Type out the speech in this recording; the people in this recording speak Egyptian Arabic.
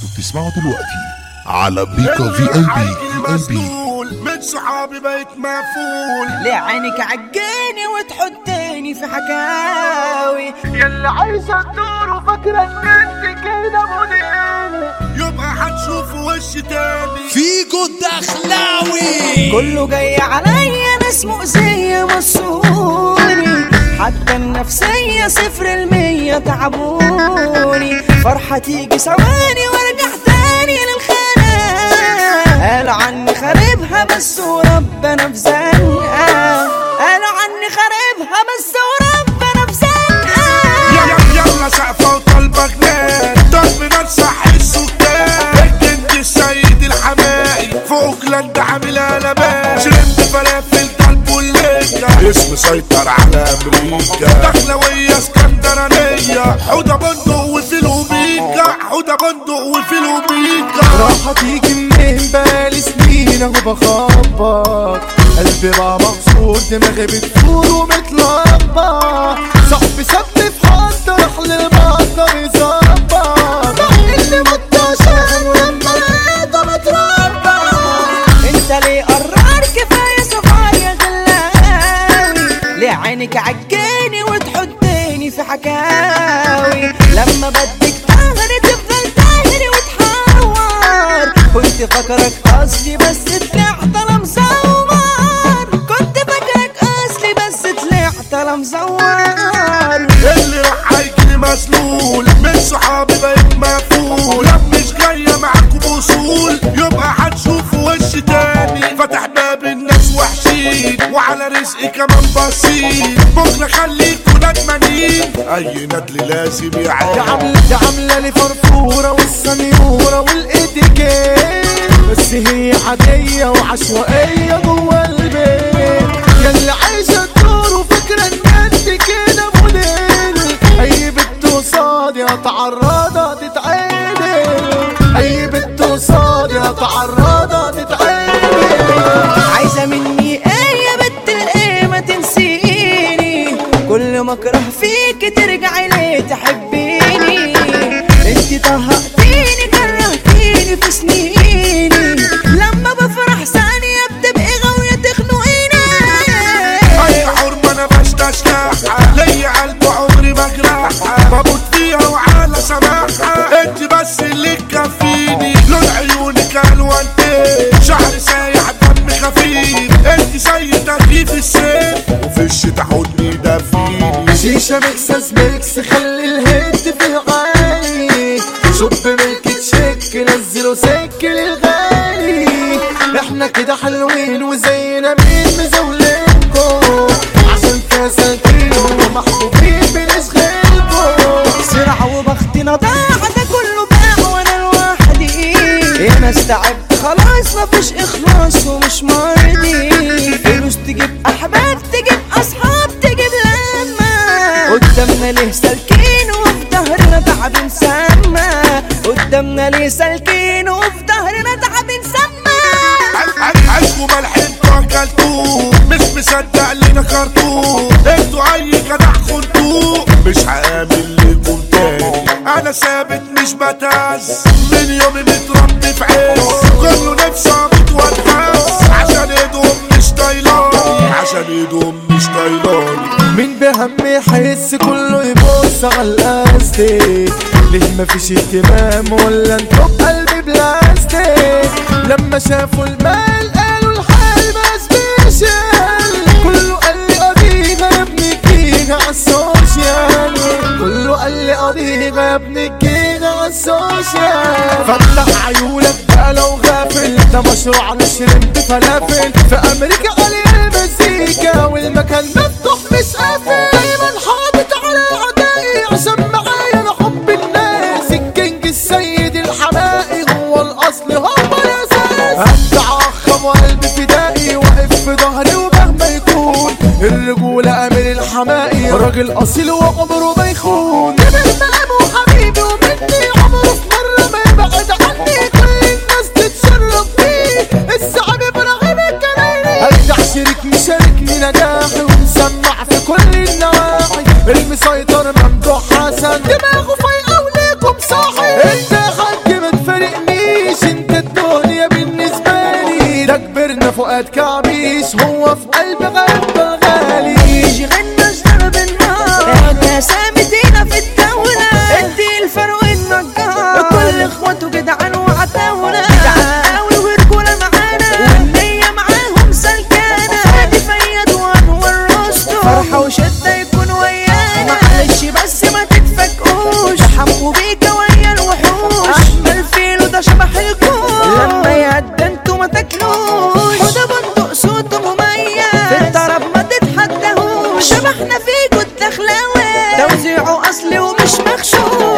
انتوا بتسمعوا دلوقتي على بيكا في اي بي في اي بي من صحابي بقيت مقفول ليه عينك عجاني وتحطني في حكاوي يلا عايشة الدور وفاكرة ان انت كده مدير يبقى هتشوف وش تاني فيجو الدخلاوي كله جاي عليا ناس مؤذية مسوني حتى النفسية صفر المية تعبوني فرحة تيجي ثواني وارجع تاني للخناق قالوا عني خاربها بس وربنا في زنقة قالوا عني خاربها بس وربنا في زنقة يلا يلا سقفة وطالبة جنان ضرب نار صح السكان الجند السيد الحمائي في اوكلاند عامل قلبان شرمت فلافل طلب والليجا اسم سيطر على امريكا دخلوية اسكندرانية حودة بندق وفيلو بيكا حودة بندق وفيلو بيكا راح تيجي منين بقالي سنين اهو بخبط قلبي بقى مكسور دماغي بتفور ومتلخبط صاحبي سابني في حد راح للمقدر يظبط مع اني مت عشان ولما لقيته متربط انت ليه قرار كفايه صفار يا غلاوي ليه عينك عجاني وتحطني في حكاوي لما بدك تهري تفضل تهري وتحور كنت فاكرك اصلي بس طلعت انا مزور كنت فاكرك اصلي بس طلعت انا مزور اللي راح هيجي مسلول من صحابي بقيت مقفول لو مش جاية معاكم بوصول يبقى هتشوفوا وش تاني فتح باب الناس وحشين وعلى رزقي كمان بسيط بكرة خليكوا ندمانين أي ندل لازم دي يعاني عاملة دي عاملة لي فرفورة والسنيورة والاتيكيت بس هي عادية وعشوائية جوه البيت ياللي عايشة الدور وفاكرة ان انت كده موديل اي بنت قصادي هتعرضها تتعدل اي بنت قصادي هتعرضها تتعدل عايزة مني ايه يا بنت الايه ما تنسيني كل ما اكره فيك ترجعي ليه تحبيني انت طهقتيني كرهتيني في سنيني لما بفرح ثانية بتبقي غاوية تخنقيني أي حرمة أنا بشتشتحها ليا قلب عمري ما جرحها بموت فيها وعلى سماحها انت بس اللي تكفيني لون عيونك الوانتين شعر سايح دم خفيف انت زي تكييف الصيف وفي الشتا حضني دفيني شيشة مكسس ميكس خلي الهيد في الغالي شوب ملك تشيك نزلوا سك للغالي احنا كده حلوين وزينا مين مزولينكم عشان كاساتين ومحبوبين بنشغلكم سرعة وبختنا ضاع ده كله بقى وانا لوحدي انا استعبت خلاص مفيش اخلاص ومش مرضي فلوس تجيب احباب تجيب اصحاب تجيب لما قدامنا ليه سالكين وفي ظهرنا تعب مسمى قدامنا ليه سالكين وفي ظهرنا تعب مسمى عيش وملح انتوا اكلتوه مش مصدق لينا كرتوه انتوا اي جدع خنتوه مش هعمل لكم تاني انا ثابت مش بتهز من يومي متربي في عز كله نفسي اموت واتهز عشان ايدهم مش طايلاني عشان ايدهم مش طايلاني مين بهم يحس كله يبص على الاستيك ليه مفيش اهتمام ولا انتوا بقلبي بلاستيك لما شافوا المال قالوا الحال ما سبيشال كله قال لي قضيها يا ابني جينا عالسوشيال كله قال لي قضيها يا ابني جينا عالسوشيال فتح عيونك بقى لو غافل ده مشروع نشر بفلافل في امريكا علي المزيكا والمكان مفتوح مش قافل دايما حاطط على اعدائي عشان معايا انا حب الناس الكينج السيد الحمائي هو الاصل هو الاساس ابدع اخم وقلبي فدائي واقف في ظهري ومهما يكون الرجولة امير الحمائي راجل اصيل وعمره ما يخون جبل مقام وحبيبي ومني عمره في مرة ما يبعد عني كل الناس تتشرف بيه الزعيم ابراهيم الكريمي اجدع شريك مشاركني نجاحي ومسمع في كل النواحي المسيطر ممدوح حسن دماغه فايقة وليكم صاحي انت يا حاج من فريق فؤاد كعبيس هو في قلب غرب الغالي يجي غنى اشترى بالنار احنا سامتينا في الدولة ادي الفرق النجار كل اخواته جدعان وعتاولة جدعان قوي ورجولة معانا والنية معاهم سلكانة فادي فياد وانور رستم فرحة وشدة يكون ويانا معلش بس ما تتفاجئوش حمو بيكا ويا الوحوش احمل فيلو ده شبح الكون لما يعدى انتوا ما تاكلوش وده بندق صوته مميز في الطرب ما تتحدهوش شبحنا فيكوا الدخلاوي توزيعه اصلي ومش مغشوش